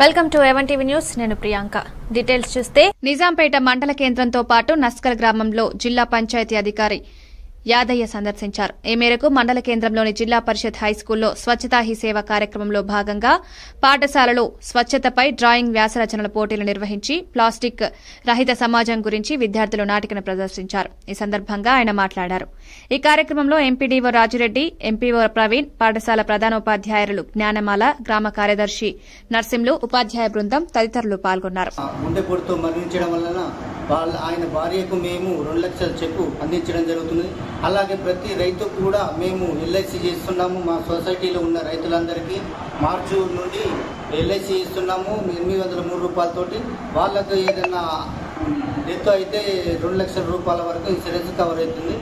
welcome to ఎవన్ TV news నేను Priyanka details చూస్తే నిజాంపేట మండల కేంద్రంతో పాటు నస్కల్ గ్రామంలో జిల్లా పంచాయతీ అధికారి యాదయ్య సందర్శించారు ఈ మేరకు మండల కేంద్రంలోని జిల్లా పరిషత్ హైస్కూల్లో స్వచ్ఛతా హీ సేవ కార్యక్రమంలో భాగంగా పాఠశాలలో స్వచ్ఛతపై డ్రాయింగ్ వ్యాసరచనల పోటీలు నిర్వహించి ప్లాస్టిక్ రహిత సమాజం గురించి విద్యార్థులు నాటికను ప్రదర్శించారు ఈ సందర్భంగా ఆయన మాట్లాడారు ఈ కార్యక్రమంలో ఎంపీడీఓ రాజిరెడ్డి ఎంపీఓ ప్రవీణ్ పాఠశాల ప్రధానోపాధ్యాయులు జ్ఞానమాల గ్రామ కార్యదర్శి నర్సింలు ఉపాధ్యాయ బృందం తదితరులు పాల్గొన్నారు గుండెపోటుతో మరణించడం వలన వాళ్ళ ఆయన భార్యకు మేము రెండు లక్షల చెక్కు అందించడం జరుగుతుంది అలాగే ప్రతి రైతు కూడా మేము ఎల్ఐసి చేస్తున్నాము మా సొసైటీలో ఉన్న రైతులందరికీ మార్చి నుండి ఎల్ఐసి ఇస్తున్నాము ఎనిమిది వందల మూడు రూపాయలతోటి వాళ్ళకు ఏదైనా డెత్ అయితే రెండు లక్షల రూపాయల వరకు ఇన్సూరెన్స్ కవర్ అవుతుంది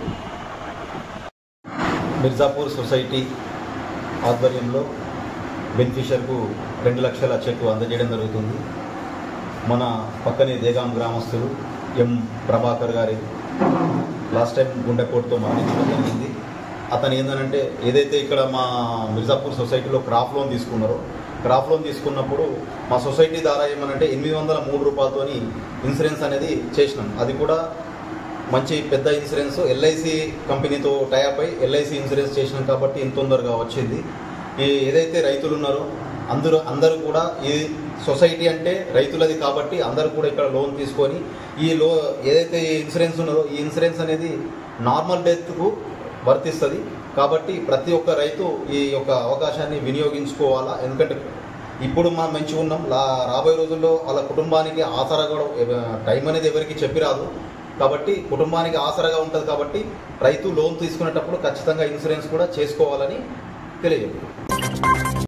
మిర్జాపూర్ సొసైటీ ఆధ్వర్యంలో బెనిఫిషియర్కు రెండు లక్షల చెక్కు అందజేయడం జరుగుతుంది మన పక్కనే దేగాం గ్రామస్తులు ఎం ప్రభాకర్ గారి లాస్ట్ టైం గుండెపోటుతో మరణించడం జరిగింది అతను ఏంటంటే ఏదైతే ఇక్కడ మా మిర్జాపూర్ సొసైటీలో క్రాప్ లోన్ తీసుకున్నారో క్రాప్ లోన్ తీసుకున్నప్పుడు మా సొసైటీ ద్వారా ఏమనంటే ఎనిమిది వందల మూడు రూపాయలతోని ఇన్సూరెన్స్ అనేది చేసినాం అది కూడా మంచి పెద్ద ఇన్సూరెన్స్ ఎల్ఐసి కంపెనీతో టైఅప్ అయి ఎల్ఐసి ఇన్సూరెన్స్ చేసినాం కాబట్టి ఇంత తొందరగా వచ్చింది ఈ ఏదైతే రైతులు ఉన్నారో అందరూ అందరూ కూడా ఈ సొసైటీ అంటే రైతులది కాబట్టి అందరూ కూడా ఇక్కడ లోన్ తీసుకొని ఈ లో ఏదైతే ఈ ఇన్సూరెన్స్ ఉన్నదో ఈ ఇన్సూరెన్స్ అనేది నార్మల్ డెత్కు వర్తిస్తుంది కాబట్టి ప్రతి ఒక్క రైతు ఈ యొక్క అవకాశాన్ని వినియోగించుకోవాలా ఎందుకంటే ఇప్పుడు మనం మంచిగా ఉన్నాం లా రాబోయే రోజుల్లో వాళ్ళ కుటుంబానికి ఆసరా కూడా ఎవ- టైం అనేది ఎవరికి చెప్పిరాదు కాబట్టి కుటుంబానికి ఆసరాగా ఉంటుంది కాబట్టి రైతు లోన్ తీసుకునేటప్పుడు ఖచ్చితంగా ఇన్సూరెన్స్ కూడా చేసుకోవాలని తెలియజేయండి